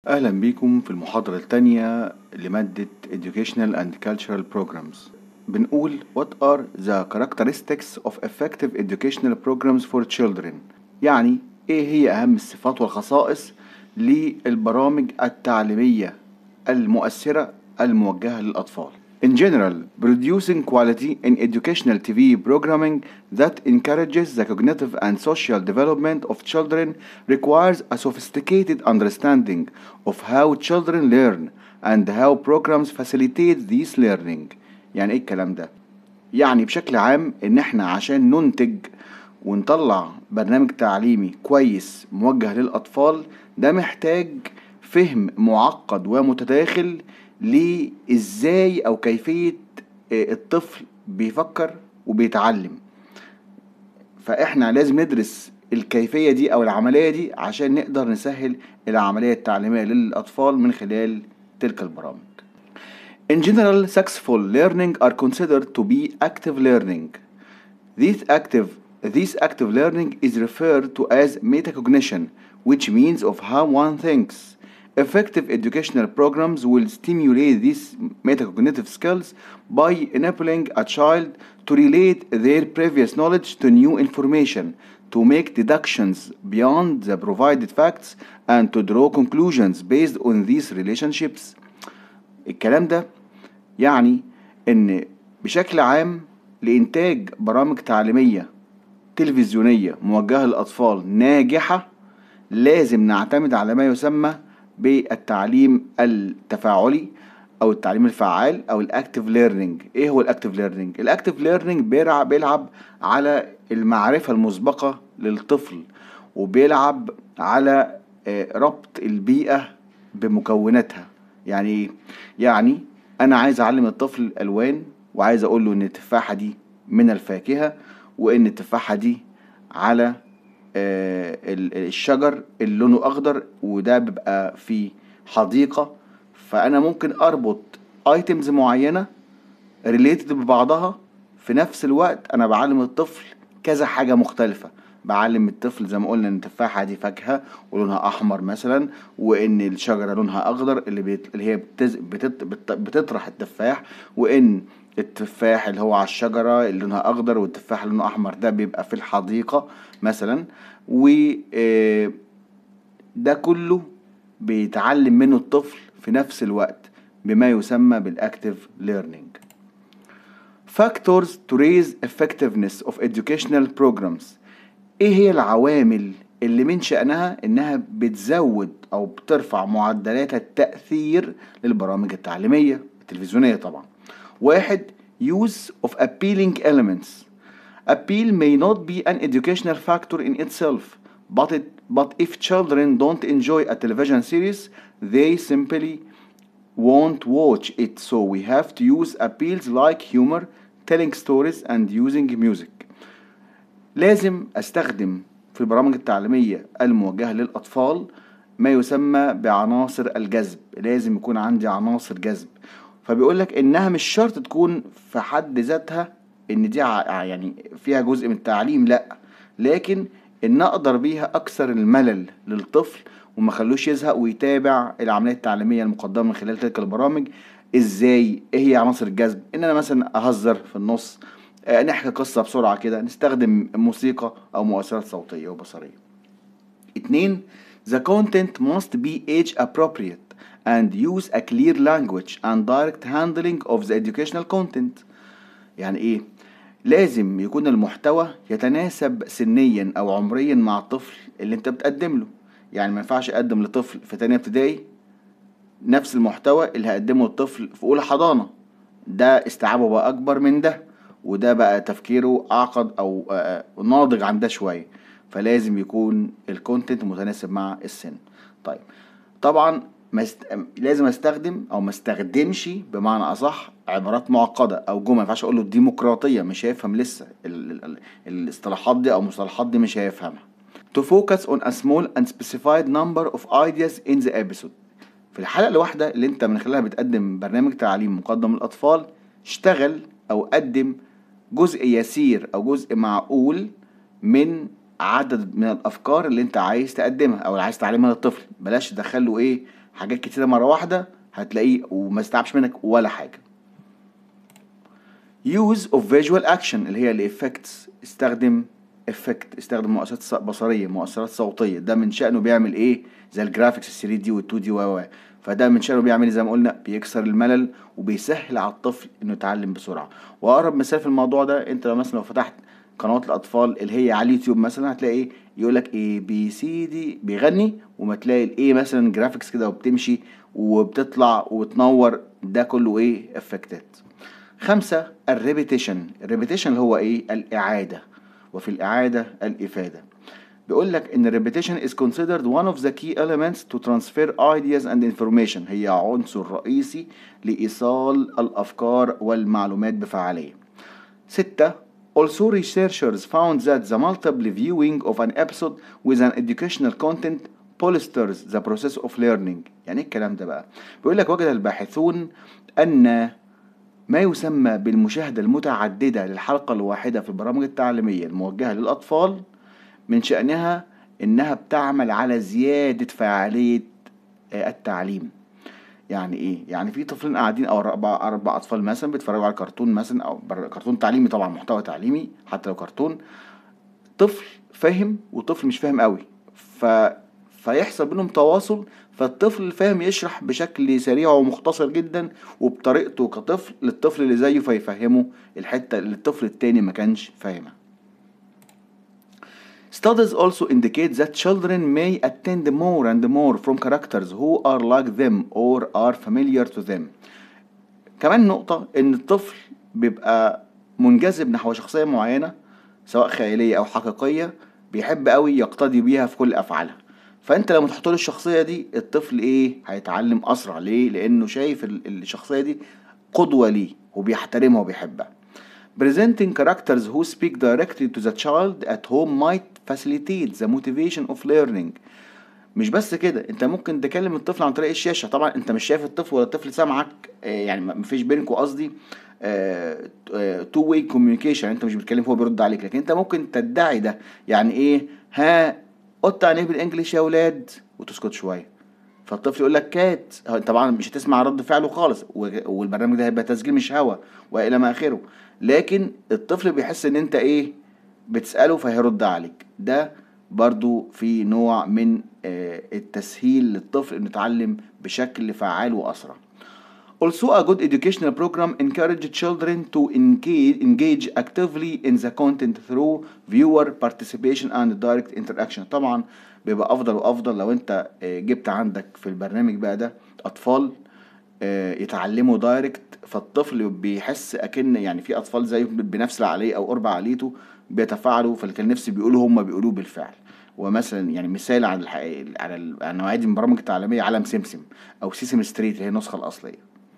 أهلا بيكم في المحاضرة الثانية لمادة Educational and Cultural Programs بنقول What are the characteristics of effective educational programs for children يعني إيه هي أهم الصفات والخصائص للبرامج التعليمية المؤثرة الموجهة للأطفال In general, producing quality in educational TV programming that encourages the cognitive and social development of children requires a sophisticated understanding of how children learn and how programs facilitate this learning. يعني ايه الكلام ده؟ يعني بشكل عام ان احنا عشان ننتج ونطلع برنامج تعليمي كويس موجه للأطفال ده محتاج فهم معقد ومتداخل لإزاي أو كيفية الطفل بيفكر وبيتعلم فإحنا لازم ندرس الكيفية دي أو العملية دي عشان نقدر نسهل العملية التعليمية للأطفال من خلال تلك البرامج In general, successful learning are considered to be active learning. This active, this active learning is referred to as metacognition, which means of how one thinks. Effective educational programs will stimulate these metacognitive skills by enabling a child to relate their previous knowledge to new information, to make deductions beyond the provided facts, and to draw conclusions based on these relationships. الكلام ده يعني ان بشكل عام لإنتاج برامج تعليمية تلفزيونية موجهة للأطفال ناجحة لازم نعتمد على ما يسمى بالتعليم التفاعلي او التعليم الفعال او الاكتيف ليرنينج ايه هو الاكتيف ليرنينج الاكتيف ليرنينج بيلعب بيلعب على المعرفه المسبقه للطفل وبيلعب على ربط البيئه بمكوناتها يعني ايه يعني انا عايز اعلم الطفل الالوان وعايز اقول له ان التفاحه دي من الفاكهه وان التفاحه دي على الشجر اللي لونه اخضر وده بيبقى في حديقه فانا ممكن اربط ايتمز معينه ريليتد ببعضها في نفس الوقت انا بعلم الطفل كذا حاجه مختلفه بعلم الطفل زي ما قلنا ان التفاحه دي فاكهه ولونها احمر مثلا وان الشجره لونها اخضر اللي, بيت... اللي هي بتز... بتت... بت... بتطرح التفاح وان التفاح اللي هو على الشجرة اللي لونها أخضر والتفاح اللي لونه أحمر ده بيبقى في الحديقة مثلا و ده كله بيتعلم منه الطفل في نفس الوقت بما يسمى بالأكتيف ليرنينج Factors to raise effectiveness of educational programs ايه هي العوامل اللي من شأنها انها بتزود او بترفع معدلات التأثير للبرامج التعليمية التلفزيونية طبعا واحد use of appealing elements appeal may not be an educational factor in itself but it, but if children don't enjoy a television series they simply won't watch it so we have to use appeals like humor telling stories and using music لازم استخدم في البرامج التعليمية الموجهة للأطفال ما يسمى بعناصر الجذب لازم يكون عندي عناصر جذب فبيقول لك انها مش شرط تكون في حد ذاتها ان دي يعني فيها جزء من التعليم لا لكن ان اقدر بيها اكسر الملل للطفل وما خلوش يزهق ويتابع العمليه التعليميه المقدمه من خلال تلك البرامج ازاي ايه هي عناصر الجذب ان انا مثلا اهزر في النص نحكي قصه بسرعه كده نستخدم موسيقى او مؤثرات صوتيه وبصريه اتنين the content must be age appropriate and use a clear language and direct handling of the educational content يعني ايه لازم يكون المحتوى يتناسب سنيا او عمريا مع الطفل اللي انت بتقدم له يعني ما ينفعش اقدم لطفل في تانية ابتدائي نفس المحتوى اللي هقدمه للطفل في اولى حضانة ده استيعابه بقى اكبر من ده وده بقى تفكيره اعقد او ناضج عن ده شوية فلازم يكون الكونتنت متناسب مع السن طيب طبعا مست... لازم استخدم او ما استخدمش بمعنى اصح عبارات معقده او جمل ما ينفعش اقول له الديمقراطيه مش هيفهم لسه ال... ال... الاصطلاحات دي او المصطلحات دي مش هيفهمها to focus on a small and specified number of ideas in the episode في الحلقه الواحده اللي انت من خلالها بتقدم برنامج تعليم مقدم للاطفال اشتغل او قدم جزء يسير او جزء معقول من عدد من الافكار اللي انت عايز تقدمها او اللي عايز تعلمها للطفل بلاش تدخله ايه حاجات كتيره مره واحده هتلاقيه وما استعبش منك ولا حاجه use of visual action اللي هي الافكتس استخدم افكت استخدم مؤثرات بصريه مؤثرات صوتيه ده من شانه بيعمل ايه زي الجرافيكس ال 3 دي وال 2 دي و فده من شانه بيعمل زي ما قلنا بيكسر الملل وبيسهل على الطفل انه يتعلم بسرعه واقرب مثال في الموضوع ده انت لو مثلا لو فتحت قنوات الاطفال اللي هي على اليوتيوب مثلا هتلاقي ايه يقول لك اي بي سي دي بيغني وما تلاقي الايه مثلا جرافيكس كده وبتمشي وبتطلع وتنور ده كله ايه افكتات خمسة الريبيتيشن الريبيتيشن اللي هو ايه الاعادة وفي الاعادة الافادة بيقول لك ان repetition is considered one of the key elements to transfer ideas and information هي عنصر رئيسي لإيصال الأفكار والمعلومات بفعالية ستة Also researchers found that the multiple viewing of an episode with an educational content bolsters the process of learning يعني ايه الكلام ده بقى بيقول لك وجد الباحثون أن ما يسمى بالمشاهدة المتعددة للحلقة الواحدة في البرامج التعليمية الموجهة للأطفال من شأنها إنها بتعمل على زيادة فعالية التعليم يعني ايه يعني في طفلين قاعدين او اربع اربع اطفال مثلا بيتفرجوا على كرتون مثلا او كرتون تعليمي طبعا محتوى تعليمي حتى لو كرتون طفل فاهم وطفل مش فاهم قوي ف فيحصل بينهم تواصل فالطفل الفاهم يشرح بشكل سريع ومختصر جدا وبطريقته كطفل للطفل اللي زيه فيفهمه الحته اللي الطفل التاني ما كانش فاهمها Studies also indicate that children may attend more and more from characters who are like them or are familiar to them. كمان نقطة إن الطفل بيبقى منجذب نحو شخصية معينة سواء خيالية أو حقيقية بيحب قوي يقتدي بيها في كل أفعالها. فأنت لما تحط له الشخصية دي الطفل إيه هيتعلم أسرع ليه؟ لأنه شايف الشخصية دي قدوة ليه وبيحترمها وبيحبها. Presenting characters who speak directly to the child at home might facilitate the motivation of learning مش بس كده انت ممكن تكلم الطفل عن طريق الشاشه طبعا انت مش شايف الطفل ولا الطفل سامعك يعني مفيش بينكوا قصدي تو واي كوميونيكيشن انت مش بتتكلم هو بيرد عليك لكن انت ممكن تدعي ده يعني ايه ها قط عينيه بالانجلش يا ولاد وتسكت شويه فالطفل يقول لك كات طبعا مش هتسمع رد فعله خالص والبرنامج ده هيبقى تسجيل مش هوا والى ما اخره لكن الطفل بيحس ان انت ايه بتسأله فهيرد عليك ده برضو في نوع من التسهيل للطفل انه يتعلم بشكل فعال واسرع Also a good educational program encourages children to engage, engage actively in the content through viewer participation and direct interaction طبعا بيبقى افضل وافضل لو انت جبت عندك في البرنامج بقى ده اطفال يتعلموا دايركت فالطفل بيحس اكن يعني في اطفال زيه بنفس العقليه او قرب عقليته بيتفاعلوا فاللي كان نفسي بيقولوا هم بيقولوه بالفعل ومثلا يعني مثال على الحقيقة على النوعيه دي من البرامج التعليميه عالم سمسم او سيسم ستريت اللي هي النسخه الاصليه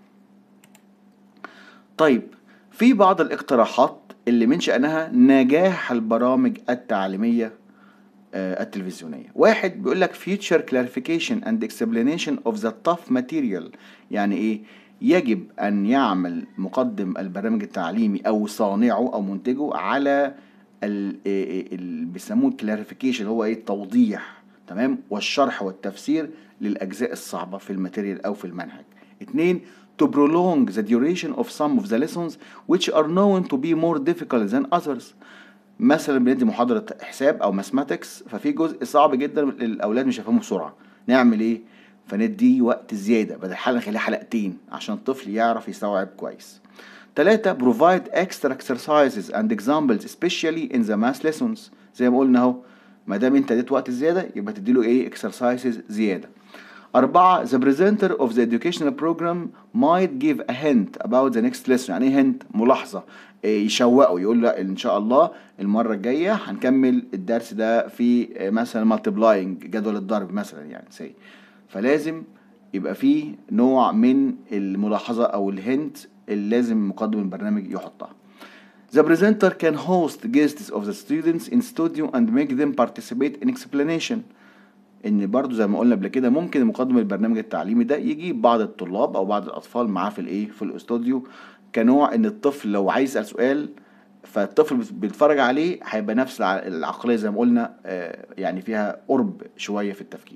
طيب في بعض الاقتراحات اللي من شأنها نجاح البرامج التعليمية التلفزيونية واحد بيقول لك future clarification and explanation of the tough material يعني ايه يجب أن يعمل مقدم البرنامج التعليمي أو صانعه أو منتجه على اللي بيسموه كلاريفيكيشن هو ايه التوضيح تمام والشرح والتفسير للأجزاء الصعبة في الماتيريال أو في المنهج اتنين to prolong the duration of some of the lessons which are known to be more difficult than others مثلا بندي محاضرة حساب أو ماثماتكس ففي جزء صعب جدا الأولاد مش هيفهموه بسرعة نعمل إيه؟ فندي وقت زيادة بدل حلقة نخليها حلقتين عشان الطفل يعرف يستوعب كويس تلاتة provide extra exercises and examples especially in the math lessons زي ما قلنا اهو ما دام انت اديت وقت زيادة يبقى تديله ايه exercises زيادة أربعة the presenter of the educational program might give a hint about the next lesson يعني ايه hint ملاحظة إيه يشوقه يقول لا ان شاء الله المرة الجاية هنكمل الدرس ده في مثلا multiplying جدول الضرب مثلا يعني سي فلازم يبقى فيه نوع من الملاحظة أو الهنت اللي لازم مقدم البرنامج يحطها. The presenter can host guests of the students in studio and make them participate in explanation. ان برضو زي ما قلنا قبل كده ممكن مقدم البرنامج التعليمي ده يجيب بعض الطلاب او بعض الاطفال معاه في الايه في الاستوديو كنوع ان الطفل لو عايز يسال سؤال فالطفل بيتفرج عليه هيبقى نفس العقليه زي ما قلنا يعني فيها قرب شويه في التفكير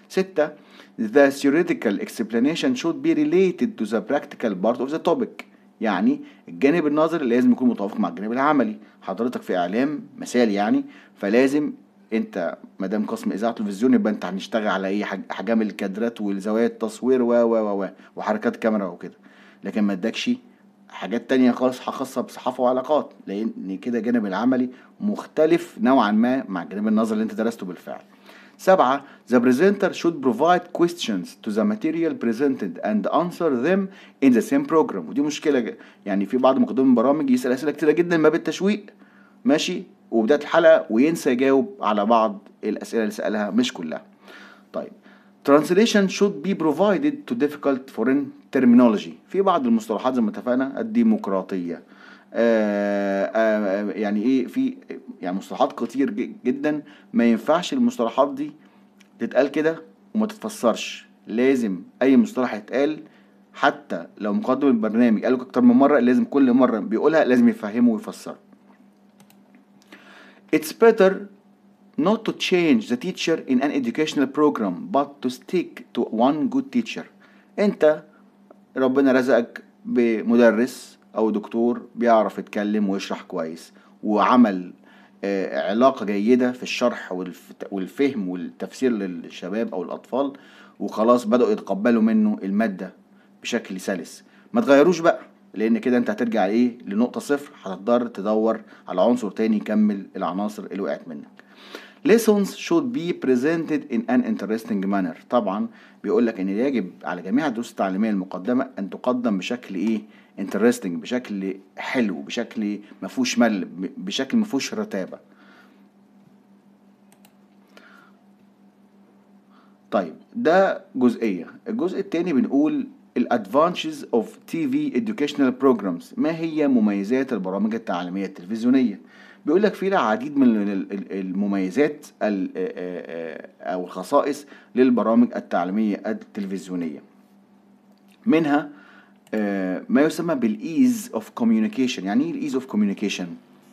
ستة the theoretical explanation should be related to the practical part of the topic يعني الجانب النظري لازم يكون متوافق مع الجانب العملي حضرتك في اعلام مثال يعني فلازم انت ما دام قسم اذاعه تلفزيون يبقى انت هنشتغل على ايه حج- احجام الكادرات والزوايا التصوير و و و و وحركات كاميرا وكده لكن ما ادكش حاجات تانية خالص خاصة بصحافة وعلاقات لأن كده الجانب العملي مختلف نوعا ما مع الجانب النظري اللي أنت درسته بالفعل. سبعة The presenter should provide questions to the material presented and answer them in the same program ودي مشكلة ج- يعني في بعض مقدمين البرامج يسأل أسئلة كتيرة جدا ما بالتشويق ماشي وبداية الحلقة وينسى يجاوب على بعض الأسئلة اللي سألها مش كلها. طيب Translation should be provided to difficult foreign terminology في بعض المصطلحات زي ما اتفقنا الديمقراطية آه آه يعني ايه في يعني مصطلحات كتير ج- جدا ما ينفعش المصطلحات دي تتقال كده وما تتفسرش لازم اي مصطلح يتقال حتى لو مقدم البرنامج قاله اكتر من مره لازم كل مره بيقولها لازم يفهمه ويفسرها It's better not to change the teacher in an educational program but to stick to one good teacher انت ربنا رزقك بمدرس او دكتور بيعرف يتكلم ويشرح كويس وعمل آه، علاقة جيدة في الشرح والف- والفهم والتفسير للشباب او الاطفال وخلاص بدأوا يتقبلوا منه المادة بشكل سلس ما تغيروش بقى لان كده انت هترجع ايه لنقطة صفر هتضطر تدور على عنصر تاني يكمل العناصر اللي وقعت منك lessons should be presented in an interesting manner طبعا بيقول لك ان يجب على جميع الدروس التعليميه المقدمه ان تقدم بشكل ايه interesting بشكل حلو بشكل ما فيهوش مل ب- بشكل ما فيهوش رتابه طيب ده جزئيه الجزء التاني بنقول الادفانتجز اوف تي في educational programs ما هي مميزات البرامج التعليميه التلفزيونيه بيقول لك في العديد من ال- ال- المميزات ال- او الخصائص للبرامج التعليميه التلفزيونيه منها آه، ما يسمى بالايز اوف كوميونيكيشن يعني ايه الايز اوف كوميونيكيشن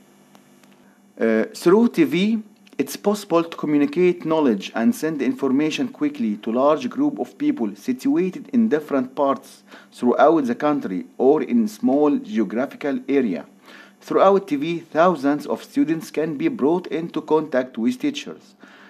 Uh, through TV, it's possible to communicate knowledge and send information quickly to large group of people situated in different parts throughout the country or in small geographical area. Throughout TV, thousands of students can be brought into contact with teachers.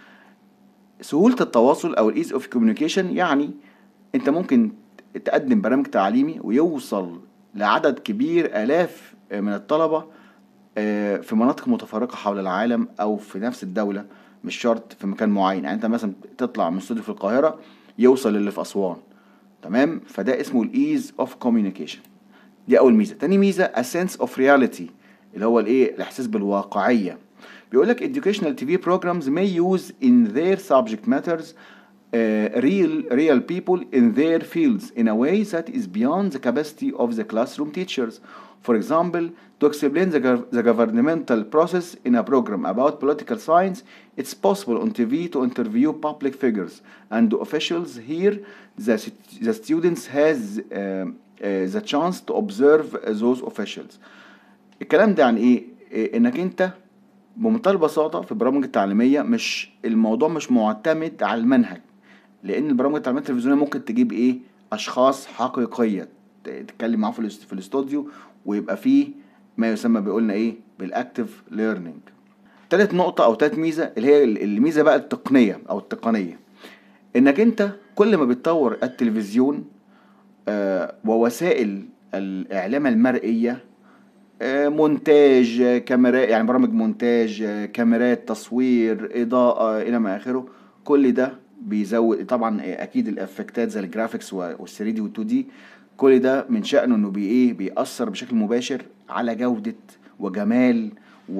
سهولة التواصل أو الإيز أوف كوميونيكيشن يعني أنت ممكن تقدم برنامج تعليمي ويوصل لعدد كبير آلاف من الطلبة آه، في مناطق متفرقة حول العالم أو في نفس الدولة مش شرط في مكان معين يعني أنت مثلا تطلع من استوديو في القاهرة يوصل للي في أسوان تمام فده اسمه الإيز أوف كوميونيكيشن دي أول ميزة تاني ميزة a sense of reality اللي هو الإيه الإحساس بالواقعية بيقول لك educational TV programs may use in their subject matters uh, real real people in their fields in a way that is beyond the capacity of the classroom teachers. For example, to explain the, gov- the governmental process in a program about political science, it's possible on TV to interview public figures and officials. Here, the, st- the students has uh, uh, the chance to observe those officials. الكلام ده يعني ايه؟ إيه انك انت بمنتهى البساطة في البرامج التعليمية مش الموضوع مش معتمد على المنهج لأن البرامج التعليمية التلفزيونية ممكن تجيب إيه أشخاص حقيقية ت- تتكلم معاهم في الاست- في الاستوديو ويبقى فيه ما يسمى بيقولنا إيه بالأكتف ليرنينج تالت نقطة أو تالت ميزة اللي هي ال- الميزة بقى التقنية أو التقنية إنك أنت كل ما بتطور التلفزيون آه، ووسائل الإعلام المرئية آه، مونتاج آه، كاميرات يعني برامج مونتاج آه، كاميرات تصوير اضاءه الى ما اخره كل ده بيزود طبعا آه، اكيد الافكتات زي الجرافيكس وال3 دي وال2 دي كل ده من شأنه انه بي ايه بيأثر بشكل مباشر على جودة وجمال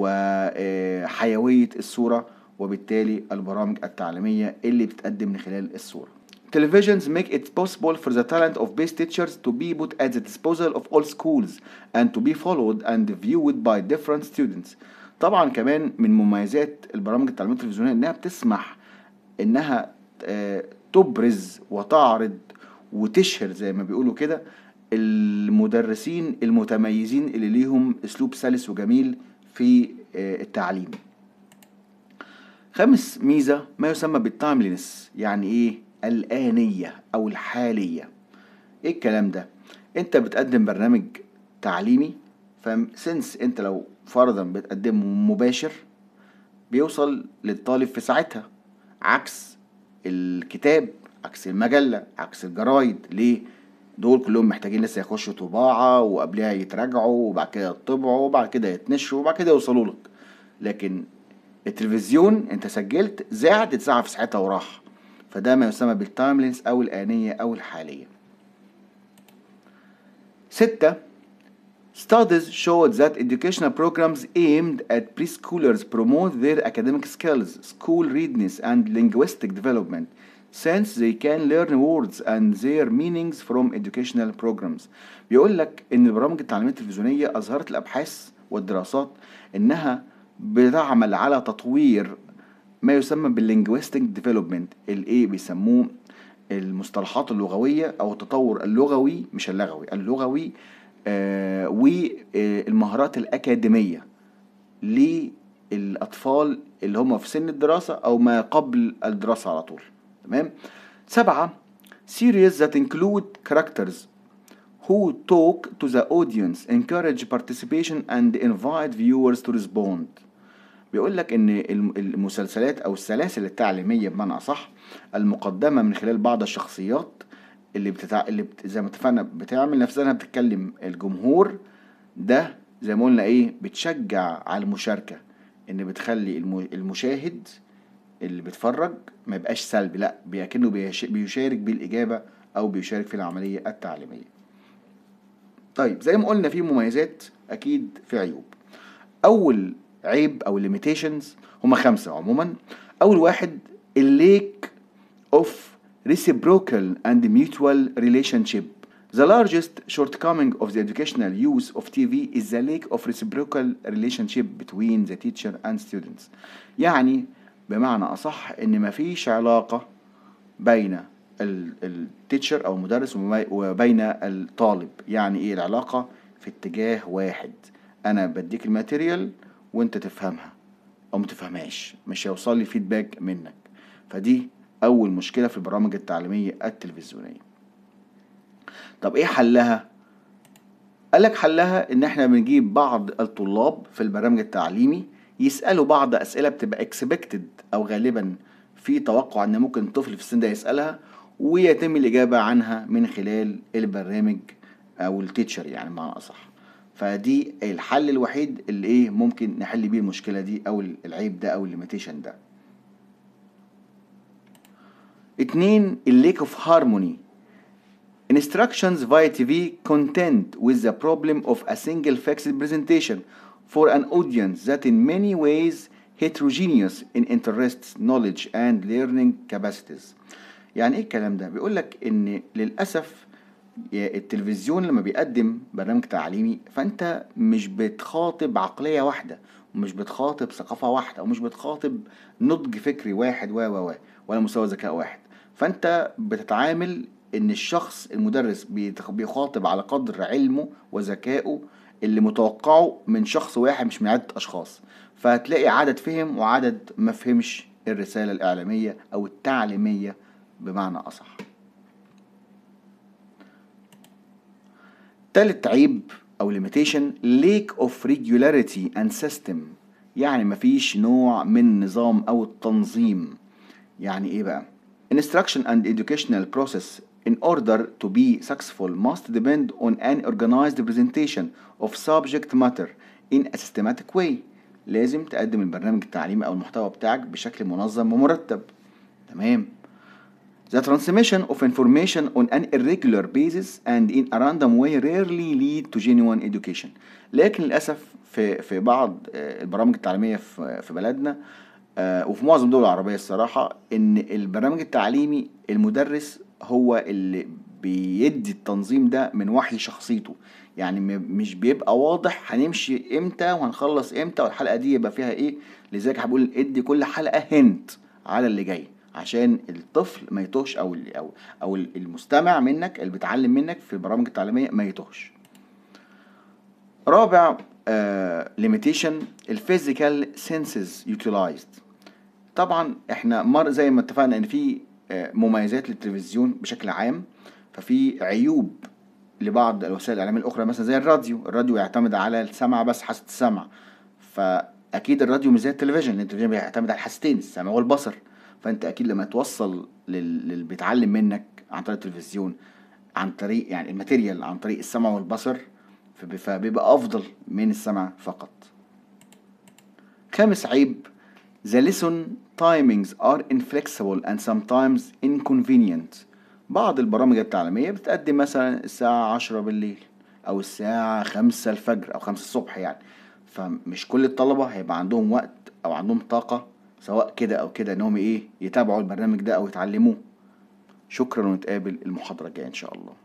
وحيوية الصورة وبالتالي البرامج التعليمية اللي بتتقدم من خلال الصورة Televisions make it possible for the talent of best teachers to be put at the disposal of all schools and to be followed and viewed by different students. طبعا كمان من مميزات البرامج التعليمية التلفزيونية انها بتسمح انها آه، تبرز وتعرض وتشهر زي ما بيقولوا كده المدرسين المتميزين اللي ليهم اسلوب سلس وجميل في آه، التعليم. خامس ميزة ما يسمى بالتايملينس يعني ايه الآنية أو الحالية إيه الكلام ده؟ أنت بتقدم برنامج تعليمي فسنس أنت لو فرضا بتقدمه مباشر بيوصل للطالب في ساعتها عكس الكتاب عكس المجلة عكس الجرايد ليه؟ دول كلهم محتاجين لسه يخشوا طباعة وقبلها يتراجعوا وبعد كده يطبعوا وبعد كده يتنشروا وبعد كده يوصلوا لك لكن التلفزيون انت سجلت زعت اتذاع في ساعتها وراح فده ما يسمى بالتايملينس او الآنية او الحالية ستة Studies showed that educational programs aimed at preschoolers promote their academic skills, school readiness, and linguistic development, since they can learn words and their meanings from educational programs. بيقول لك إن البرامج التعليمية التلفزيونية أظهرت الأبحاث والدراسات إنها بتعمل على تطوير ما يسمى باللينجويستيك ديفلوبمنت الايه بيسموه المصطلحات اللغويه او التطور اللغوي مش اللغوي اللغوي آه والمهارات الاكاديميه للاطفال اللي هم في سن الدراسه او ما قبل الدراسه على طول تمام سبعة series that include characters who talk to the audience encourage participation and invite viewers to respond بيقول لك ان المسلسلات او السلاسل التعليميه بمعنى اصح المقدمه من خلال بعض الشخصيات اللي بتتع... اللي بت... زي ما اتفقنا بتعمل نفسها بتتكلم الجمهور ده زي ما قلنا ايه بتشجع على المشاركه ان بتخلي الم... المشاهد اللي بيتفرج ما يبقاش سلبي لا بيكنه بيش... بيشارك بالاجابه او بيشارك في العمليه التعليميه طيب زي ما قلنا في مميزات اكيد في عيوب اول عيب او limitations هما خمسة عموما اول واحد الليك of reciprocal and mutual relationship The largest shortcoming of the educational use of TV is the lack of reciprocal relationship between the teacher and students. يعني بمعنى أصح إن مفيش علاقة بين التيتشر أو المدرس وبين الطالب، يعني إيه العلاقة في اتجاه واحد. أنا بديك الماتيريال وانت تفهمها او ما تفهمهاش مش هيوصل لي فيدباك منك فدي اول مشكله في البرامج التعليميه التلفزيونيه طب ايه حلها قال لك حلها ان احنا بنجيب بعض الطلاب في البرنامج التعليمي يسالوا بعض اسئله بتبقى اكسبكتد او غالبا في توقع ان ممكن طفل في السن ده يسالها ويتم الاجابه عنها من خلال البرنامج او التيتشر يعني بمعنى اصح فدي الحل الوحيد اللي ايه ممكن نحل بيه المشكله دي او العيب ده او الليميتيشن ده اتنين الليك اوف هارموني instructions via TV content with the problem of a single fixed presentation for an audience that in many ways heterogeneous in interests, knowledge and learning capacities. يعني ايه الكلام ده؟ بيقول لك ان للاسف التلفزيون لما بيقدم برنامج تعليمي فانت مش بتخاطب عقلية واحدة ومش بتخاطب ثقافة واحدة ومش بتخاطب نضج فكري واحد و و ولا مستوى ذكاء واحد فانت بتتعامل ان الشخص المدرس بيخاطب على قدر علمه وذكائه اللي متوقعه من شخص واحد مش من عدة اشخاص فهتلاقي عدد فهم وعدد ما فهمش الرسالة الإعلامية أو التعليمية بمعنى أصح تالت عيب أو limitation lack of regularity and system يعني مفيش نوع من نظام أو التنظيم يعني إيه بقى instruction and educational process in order to be successful must depend on an organized presentation of subject matter in a systematic way لازم تقدم البرنامج التعليمي أو المحتوى بتاعك بشكل منظم ومرتب تمام The transmission of information on an irregular basis and in a random way rarely lead to genuine education. لكن للأسف في في بعض البرامج التعليمية في في بلدنا وفي معظم الدول العربية الصراحة إن البرنامج التعليمي المدرس هو اللي بيدي التنظيم ده من وحي شخصيته يعني مش بيبقى واضح هنمشي امتى وهنخلص امتى والحلقة دي يبقى فيها ايه لذلك هقول ادي كل حلقة هنت على اللي جاي عشان الطفل ما يتوهش او او او المستمع منك اللي بيتعلم منك في البرامج التعليميه ما يتوهش رابع ليميتيشن الفيزيكال سنسز يوتيلايزد طبعا احنا مر زي ما اتفقنا ان في آه، مميزات للتلفزيون بشكل عام ففي عيوب لبعض الوسائل الاعلام الاخرى مثلا زي الراديو الراديو يعتمد على السمع بس حاسه السمع فاكيد الراديو مش زي التلفزيون لان التلفزيون بيعتمد على الحاستين السمع والبصر فانت اكيد لما توصل لل- للي بيتعلم منك عن طريق التلفزيون عن طريق يعني الماتيريال عن طريق السمع والبصر فب- فبيبقى افضل من السمع فقط خامس عيب The lesson timings are inflexible and sometimes inconvenient بعض البرامج التعليمية بتقدم مثلا الساعة عشرة بالليل أو الساعة خمسة الفجر أو خمسة الصبح يعني فمش كل الطلبة هيبقى عندهم وقت أو عندهم طاقة سواء كده أو كده إنهم إيه يتابعوا البرنامج ده أو يتعلموه شكرا ونتقابل المحاضرة الجاية إن شاء الله